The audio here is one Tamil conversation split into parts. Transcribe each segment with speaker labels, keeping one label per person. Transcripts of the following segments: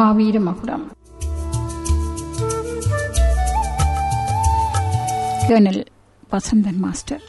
Speaker 1: மகாவீர மகுடம் கேர்னல் வசந்தன் மாஸ்டர்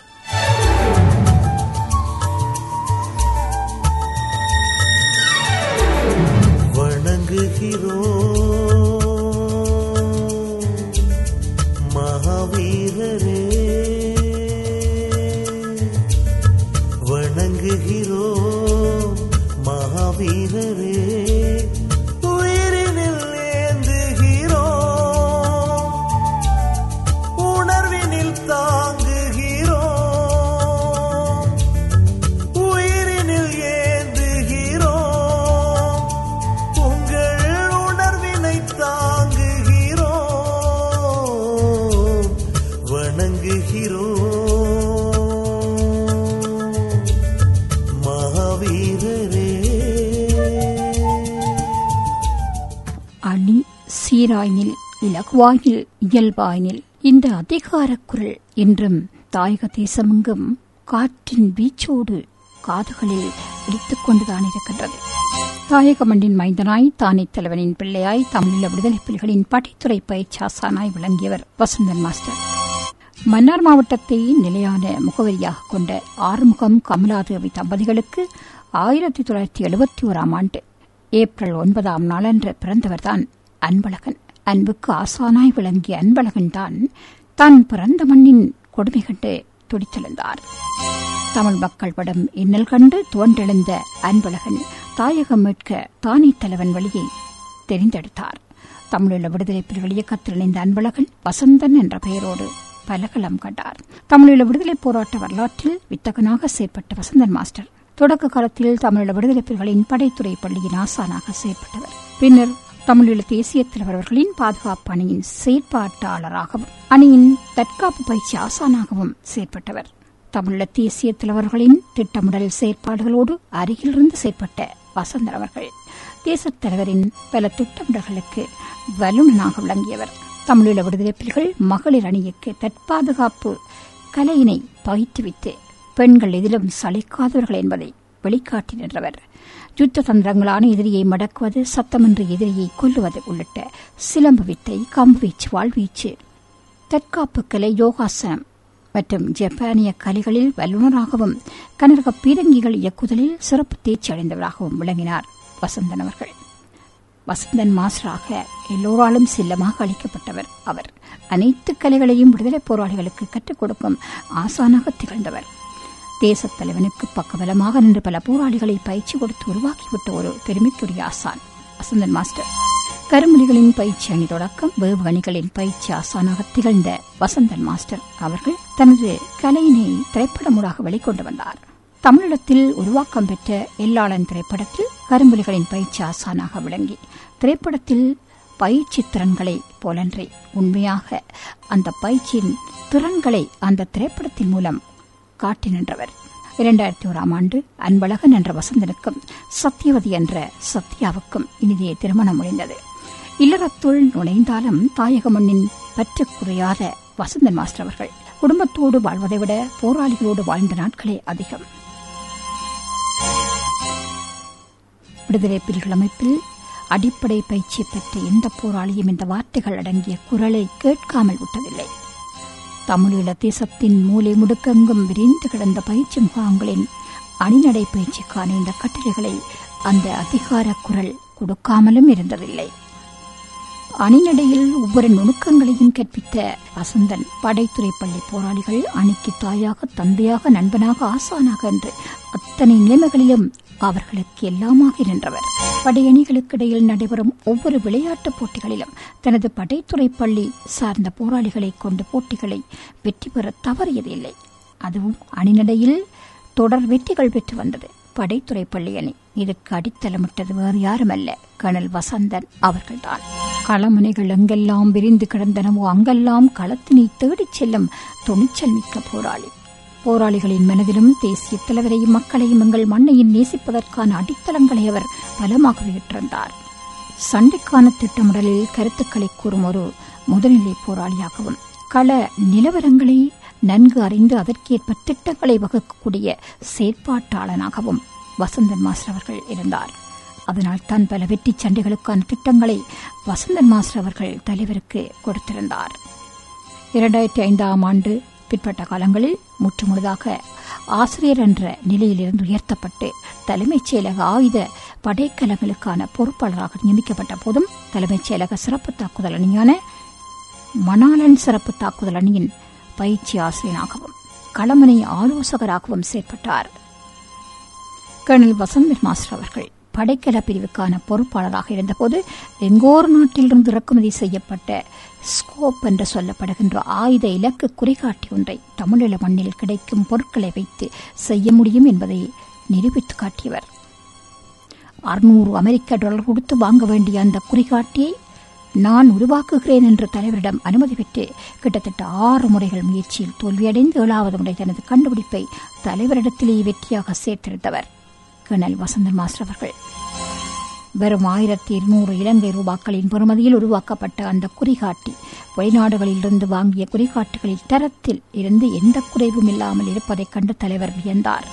Speaker 2: வணங்குகிறோம் மகாவீரரே வணங்குகிறோம் மகாவீரரே உயிரினில் ஏந்துகிறோம் உணர்வினில் தாங்குகிறோம் உயிரினில் ஏந்துகிறோம் உங்கள் உணர்வினை தாங்குகிறோம் வணங்குகிறோம் மகாவீரரே
Speaker 1: அணி சீராய்நில் இலகுவாய்நில் இயல்பாய்நில் இந்த அதிகாரக் குரல் இன்றும் தாயக தேசமெங்கும் காற்றின் வீச்சோடு காதுகளில் இடித்துக் கொண்டுதான் இருக்கின்றது தாயக மண்ணின் மைந்தனாய் தானே தலைவனின் பிள்ளையாய் தமிழீழ விடுதலை புலிகளின் படைத்துறை பயிற்சாசானாய் விளங்கியவர் வசந்தன் மாஸ்டர் மன்னார் மாவட்டத்தை நிலையான முகவரியாக கொண்ட ஆறுமுகம் கமலாதேவி தம்பதிகளுக்கு ஆயிரத்தி தொள்ளாயிரத்தி எழுபத்தி ஓராம் ஆண்டு ஏப்ரல் ஒன்பதாம் நாளன்று பிறந்தவர்தான் அன்பழகன் அன்புக்கு ஆசானாய் விளங்கிய அன்பழகன் தான் தான் பிறந்த மண்ணின் கொடுமை கண்டு துடித்தெழுந்தார் தமிழ் மக்கள் படம் இன்னல் கண்டு தோன்றெழுந்த அன்பழகன் தாயகம் மீட்க தானே தலைவன் வழியை தெரிந்தெடுத்தார் தமிழீழ விடுதலை புலிகள் இயக்கத்தில் இணைந்த அன்பழகன் வசந்தன் என்ற பெயரோடு பலகலம் கண்டார் தமிழீழ விடுதலை போராட்ட வரலாற்றில் வித்தகனாக செயற்பட்ட வசந்தன் மாஸ்டர் தொடக்க காலத்தில் தமிழீழ விடுதலை புலிகளின் படைத்துறை பள்ளியின் ஆசானாக செயற்பட்டவர் பின்னர் தமிழீழ தேசிய தலைவர் அவர்களின் பாதுகாப்பு அணியின் செயற்பாட்டாளராகவும் அணியின் தற்காப்பு பயிற்சி ஆசானாகவும் செயற்பட்டவர் தமிழீழ தேசிய தலைவர்களின் திட்டமிடல் செயற்பாடுகளோடு அருகிலிருந்து செயற்பட்ட வசந்தன் அவர்கள் தேசத் தலைவரின் பல திட்டமிடல்களுக்கு வல்லுநனாக விளங்கியவர் தமிழீழ விடுதலை புலிகள் மகளிர் அணிக்கு தற்பாதுகாப்பு கலையினை பயிற்றுவித்து பெண்கள் எதிலும் சளைக்காதவர்கள் என்பதை வெளிக்காட்டி நின்றவர் யுத்த தந்திரங்களான எதிரியை மடக்குவது சத்தமின்றி எதிரியை கொல்லுவது உள்ளிட்ட சிலம்பு வித்தை கம்புவீச்சு வாழ்வீச்சு தற்காப்பு கலை யோகாசனம் மற்றும் ஜப்பானிய கலைகளில் வல்லுநராகவும் கனரக பீரங்கிகள் இயக்குதலில் சிறப்பு தேர்ச்சி அடைந்தவராகவும் விளங்கினார் வசந்தன் அவர்கள் வசந்தன் மாஸ்டராக எல்லோராலும் செல்லமாக அளிக்கப்பட்டவர் அவர் அனைத்து கலைகளையும் விடுதலை போராளிகளுக்கு கற்றுக் கொடுக்கும் ஆசானாக திகழ்ந்தவர் தேசத் தலைவனுக்கு பக்கபலமாக நின்று பல போராளிகளை பயிற்சி கொடுத்து உருவாக்கிவிட்ட ஒரு பெருமைக்குரிய ஆசான் வசந்தன் மாஸ்டர் கருமொழிகளின் பயிற்சி அணி தொடக்கம் வேவு அணிகளின் பயிற்சி ஆசானாக திகழ்ந்த வசந்தன் மாஸ்டர் அவர்கள் தனது கலையினை திரைப்படமூடாக வெளிக்கொண்டு வந்தார் தமிழிடத்தில் உருவாக்கம் பெற்ற எல்லாளன் திரைப்படத்தில் கரும்புலிகளின் பயிற்சி ஆசானாக விளங்கி திரைப்படத்தில் பயிற்சி திறன்களை போலன்றி உண்மையாக அந்த பயிற்சியின் திறன்களை அந்த திரைப்படத்தின் மூலம் காட்டி நின்றவர் இரண்டாயிரத்தி ஓராம் ஆண்டு அன்பழகன் என்ற வசந்தனுக்கும் சத்தியவதி என்ற சத்யாவுக்கும் இனிதே திருமணம் முடிந்தது இல்லறத்துள் நுழைந்தாலும் தாயக மண்ணின் பற்று குறையாத வசந்தன் மாஸ்டர் அவர்கள் குடும்பத்தோடு வாழ்வதை விட போராளிகளோடு வாழ்ந்த நாட்களே அதிகம் விடுதலை புலிகள் அமைப்பில் அடிப்படை பயிற்சி பெற்ற எந்த போராளியும் இந்த வார்த்தைகள் அடங்கிய குரலை கேட்காமல் விட்டதில்லை தமிழீழ தேசத்தின் மூலை முடுக்கெங்கும் விரிந்து கிடந்த பயிற்சி முகாம்களின் அணிநடை பயிற்சிக்கான இந்த கட்டளைகளை அந்த அதிகார குரல் கொடுக்காமலும் இருந்ததில்லை அணிநடையில் ஒவ்வொரு நுணுக்கங்களையும் கற்பித்த வசந்தன் படைத்துறை பள்ளி போராளிகள் அணிக்கு தாயாக தந்தையாக நண்பனாக ஆசானாக என்று அத்தனை நிலைமைகளிலும் அவர்களுக்கு எல்லாமாக நின்றவர் படையணிகளுக்கு இடையில் நடைபெறும் ஒவ்வொரு விளையாட்டுப் போட்டிகளிலும் தனது படைத்துறை பள்ளி சார்ந்த போராளிகளை கொண்டு போட்டிகளை வெற்றி பெற தவறியதில்லை அதுவும் அணிநடையில் தொடர் வெற்றிகள் பெற்று வந்தது படைத்துறை பள்ளி அணி இதற்கு அடித்தளமிட்டது வேறு யாருமல்ல கர்னல் வசந்தன் அவர்கள்தான் களமுனைகள் எங்கெல்லாம் விரிந்து கிடந்தனவோ அங்கெல்லாம் களத்தினை தேடிச் செல்லும் துணிச்சல் மிக்க போராளி போராளிகளின் மனதிலும் தேசிய தலைவரையும் மக்களையும் எங்கள் மண்ணையும் நேசிப்பதற்கான அடித்தளங்களை அவர் பலமாக விட்டிருந்தார் சண்டைக்கான திட்டமிடலில் கருத்துக்களை கூறும் ஒரு முதுநிலை போராளியாகவும் கள நிலவரங்களை நன்கு அறிந்து அதற்கேற்ப திட்டங்களை வகுக்கக்கூடிய செயற்பாட்டாளனாகவும் வசந்தன் மாஸ்டர் அவர்கள் இருந்தார் அதனால் தான் பல வெற்றி சண்டைகளுக்கான திட்டங்களை வசந்தன் மாஸ்டர் அவர்கள் தலைவருக்கு கொடுத்திருந்தார் இரண்டாயிரத்தி ஐந்தாம் ஆண்டு பிற்பட்ட காலங்களில் முற்றுமுழுதாக ஆசிரியர் என்ற நிலையிலிருந்து உயர்த்தப்பட்டு தலைமைச் செயலக ஆயுத படைக்கலங்களுக்கான பொறுப்பாளராக நியமிக்கப்பட்ட போதும் தலைமைச் செயலக சிறப்பு தாக்குதல் அணியான மணாலன் சிறப்பு தாக்குதல் அணியின் பயிற்சி ஆசிரியராகவும் களமனை ஆலோசகராகவும் செயற்பட்டார் கர்னல் வசந்தர் மாஸ்டர் அவர்கள் படைக்கல பிரிவுக்கான பொறுப்பாளராக இருந்தபோது எங்கோர் நாட்டிலிருந்து இறக்குமதி செய்யப்பட்ட ஸ்கோப் என்று சொல்லப்படுகின்ற ஆயுத இலக்கு குறிகாட்டி ஒன்றை தமிழீழ மண்ணில் கிடைக்கும் பொருட்களை வைத்து செய்ய முடியும் என்பதை நிரூபித்து காட்டியவர் அறுநூறு அமெரிக்க டாலர் கொடுத்து வாங்க வேண்டிய அந்த குறிகாட்டியை நான் உருவாக்குகிறேன் என்ற தலைவரிடம் அனுமதி பெற்று கிட்டத்தட்ட ஆறு முறைகள் முயற்சியில் தோல்வியடைந்து ஏழாவது முறை தனது கண்டுபிடிப்பை தலைவரிடத்திலேயே வெற்றியாக சேர்த்திருந்தவர் கர்னல் வசந்தன் மாஸ்டர் அவர்கள் வெறும் ஆயிரத்தி இருநூறு இலங்கை ரூபாக்களின் பெறுமதியில் உருவாக்கப்பட்ட அந்த குறிகாட்டி வெளிநாடுகளிலிருந்து வாங்கிய குறிகாட்டிகளில் தரத்தில் இருந்து எந்த குறைவும் இல்லாமல் இருப்பதைக் கண்டு தலைவர் வியந்தார்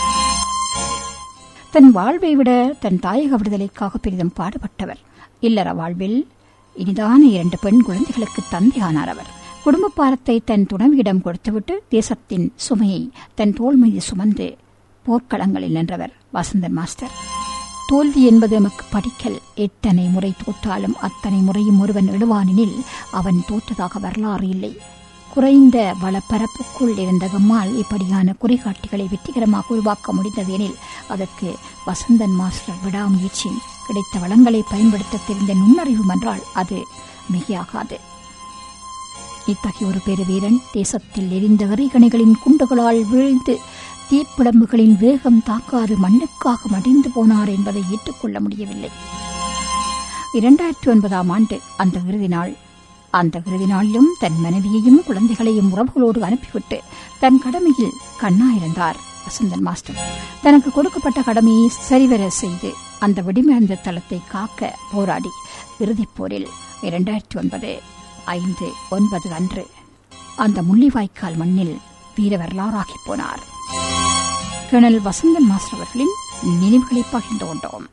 Speaker 1: தன் வாழ்வை விட தன் தாயக விடுதலைக்காக பெரிதும் பாடுபட்டவர் இல்லற வாழ்வில் இனிதான இரண்டு பெண் குழந்தைகளுக்கு தந்தையானார் அவர் குடும்ப பாரத்தை தன் துணைவியிடம் கொடுத்துவிட்டு தேசத்தின் சுமையை தன் தோள் மீது சுமந்து போர்க்களங்களில் நின்றவர் வசந்தன் மாஸ்டர் தோல்வி என்பது நமக்கு படிக்கல் எத்தனை முறை தோற்றாலும் அத்தனை முறையும் ஒருவன் எழுவானெனில் அவன் தோற்றதாக வரலாறு இல்லை குறைந்த வளப்பரப்புக்குள் இருந்த கம்மால் இப்படியான குறிகாட்டிகளை வெற்றிகரமாக உருவாக்க முடிந்தது எனில் அதற்கு வசந்தன் மாஸ்டர் விடாமுயற்சியும் கிடைத்த வளங்களை பயன்படுத்த தெரிந்த நுண்ணறிவும் என்றால் அது மிகையாகாது இத்தகைய ஒரு பெருவீரன் தேசத்தில் எரிந்த எறிகணைகளின் குண்டுகளால் வீழ்ந்து தீப்பிழம்புகளின் வேகம் தாக்காது மண்ணுக்காக மடிந்து போனார் என்பதை ஏற்றுக்கொள்ள முடியவில்லை இரண்டாயிரத்தி ஒன்பதாம் ஆண்டு அந்த இறுதி நாள் அந்த இறுதி நாளிலும் தன் மனைவியையும் குழந்தைகளையும் உறவுகளோடு அனுப்பிவிட்டு தன் கடமையில் கண்ணாயிருந்தார் வசந்தன் மாஸ்டர் தனக்கு கொடுக்கப்பட்ட கடமையை சரிவர செய்து அந்த வெடிமருந்த தளத்தை காக்க போராடி இறுதிப் போரில் இரண்டாயிரத்தி ஒன்பது ஐந்து ஒன்பது அன்று அந்த முள்ளிவாய்க்கால் மண்ணில் வீர வரலாறாகி போனார் கர்னல் வசந்தன் மாஸ்டர் அவர்களின் நினைவுகளை பகிர்ந்து கொண்டோம்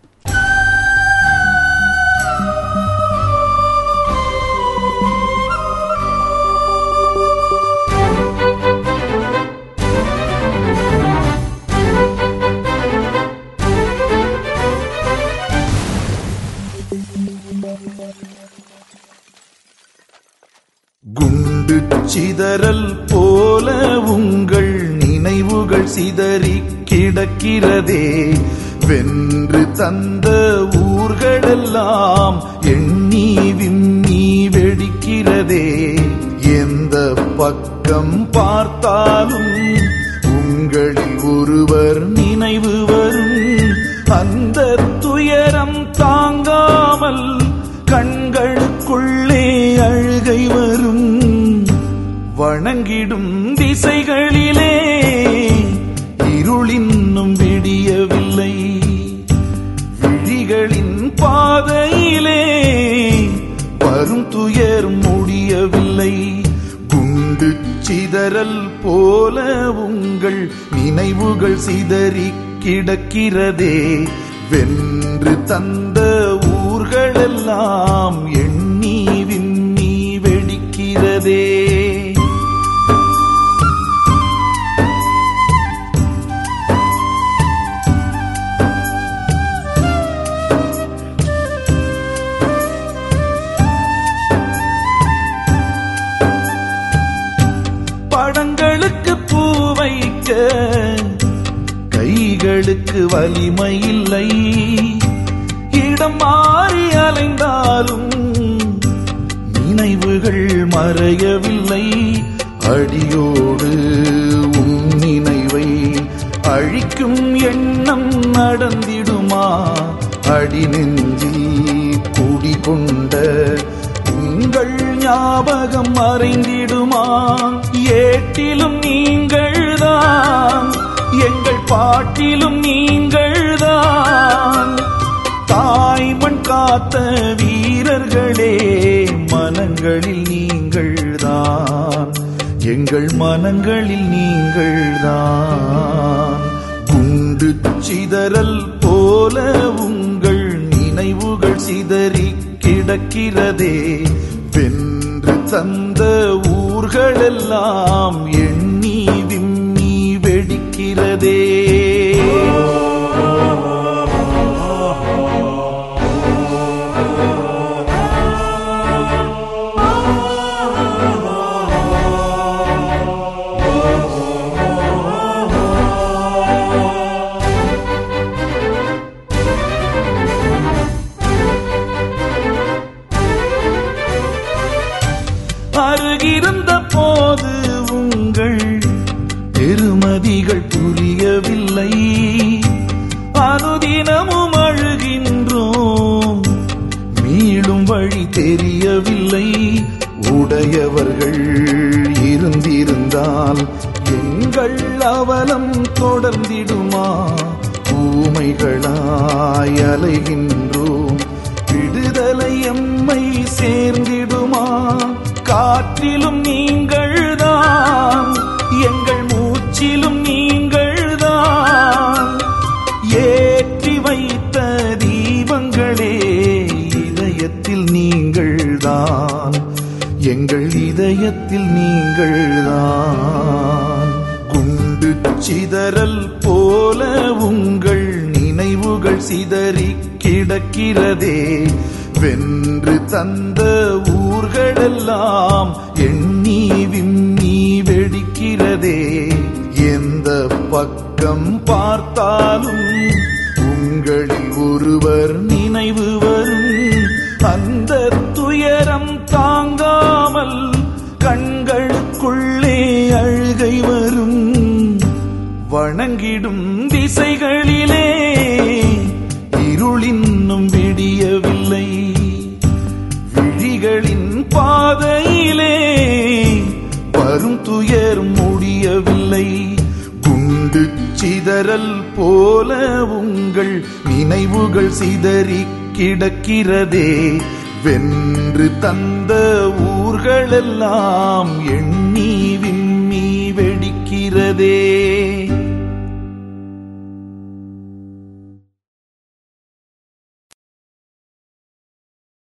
Speaker 2: குண்டு சிதறல் போல உங்கள் நினைவுகள் சிதறி கிடக்கிறதே வென்று தந்த ஊர்களெல்லாம் எண்ணி விம்மி வெடிக்கிறதே எந்த பக்கம் பார்த்தாலும் உங்களில் ஒருவர் நினைவு வரும் அந்த துயரம் தாங்காமல் கண்களுக்குள்ளே அழுகை வரும் வணங்கிடும் திசைகளிலே இருளின்னும் விடியவில்லை விழிகளின் பாதையிலே வரும் துயர் முடியவில்லை குண்டு சிதறல் போல உங்கள் நினைவுகள் சிதறி கிடக்கிறதே வென்று தந்த ஊர்களெல்லாம் எண்ணி விண்ணி வெடிக்கிறதே படங்களுக்கு பூ வைக்க கைகளுக்கு வலிமை இல்லை இடம் மாறி அலைந்தாலும் நினைவுகள் மறையவில்லை அடியோடு உன் நினைவை அழிக்கும் எண்ணம் நடந்திடுமா அடி நெஞ்சில் குடிகொண்ட உங்கள் ஞாபகம் மறைந்திடுமா ஏட்டிலும் நீங்கள்தான் எங்கள் பாட்டிலும் நீங்கள்தான் தாய்மண் காத்த வீரர்களே மனங்களில் நீங்கள்தான் எங்கள் மனங்களில் நீங்கள்தான் குண்டு சிதறல் போல உங்கள் நினைவுகள் சிதறி கிடக்கிறதே வென்று தந்த ஊர்களெல்லாம் எண்ணி விம்மி வெடிக்கிறதே அருகிருந்த போது உங்கள் பெருமதிகள் புரியவில்லை அனுதினமும் அழுகின்றோம் மீளும் வழி தெரியவில்லை உடையவர்கள் இருந்திருந்தால் எங்கள் அவலம் தொடர்ந்திடுமா ஊமைகளாய் அலைகின்றோம் விடுதலை எம்மை சேர்ந்திடுமா காற்றிலும் நீங்கள்தான் எங்கள் மூச்சிலும் நீங்கள்தான் ஏற்றி வைத்த தீபங்களே இதயத்தில் நீங்கள்தான் எங்கள் இதயத்தில் நீங்கள்தான் குண்டு சிதறல் போல உங்கள் நினைவுகள் சிதறி கிடக்கிறதே வென்று தந்த ஊர்களெல்லாம் எண்ணி விம்மி வெடிக்கிறதே எந்த பக்கம் பார்த்தாலும் உங்களில் ஒருவர் நினைவு வரும் அந்த துயரம் தாங்காமல் கண்களுக்குள்ளே அழுகை வரும் வணங்கிடும் திசைகளிலே இருளின்னும் விடியவில்லை விழிகளின் பாதையிலே வரும் துயர் முடியவில்லை குண்டு சிதறல் போல உங்கள் நினைவுகள் சிதறி கிடக்கிறதே வென்று தந்த ஊர்களெல்லாம் எண்ணி விம்மி வெடிக்கிறதே